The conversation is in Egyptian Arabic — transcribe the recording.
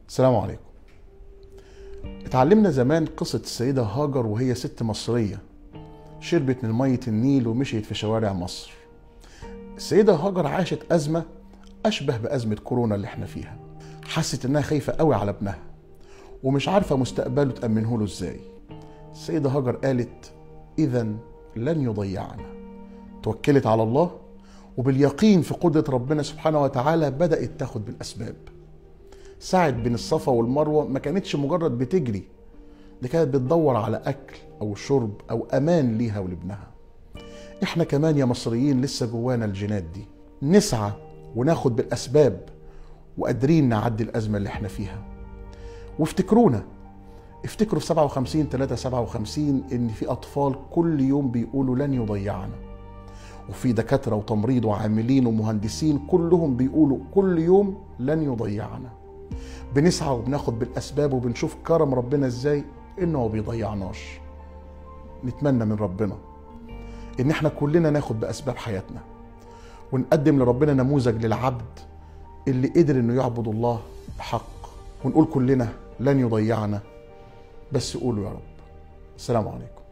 السلام عليكم اتعلمنا زمان قصة السيدة هاجر وهي ست مصرية شربت من مية النيل ومشيت في شوارع مصر السيدة هاجر عاشت أزمة أشبه بأزمة كورونا اللي احنا فيها حست إنها خايفة قوي على ابنها ومش عارفة مستقبله تأمنه له إزاي السيدة هاجر قالت إذا لن يضيعنا توكلت على الله وباليقين في قدرة ربنا سبحانه وتعالى بدأت تاخد بالأسباب سعت بين الصفا والمروة ما كانتش مجرد بتجري دي كانت بتدور على أكل أو شرب أو أمان ليها ولابنها إحنا كمان يا مصريين لسه جوانا الجينات دي نسعى وناخد بالأسباب وقادرين نعدي الأزمة اللي احنا فيها وافتكرونا افتكروا في 57 3 57 ان في اطفال كل يوم بيقولوا لن يضيعنا وفي دكاتره وتمريض وعاملين ومهندسين كلهم بيقولوا كل يوم لن يضيعنا بنسعى وبناخد بالاسباب وبنشوف كرم ربنا ازاي انه ما بيضيعناش نتمنى من ربنا ان احنا كلنا ناخد باسباب حياتنا ونقدم لربنا نموذج للعبد اللي قدر انه يعبد الله بحق ونقول كلنا لن يضيعنا بس قولوا يا رب السلام عليكم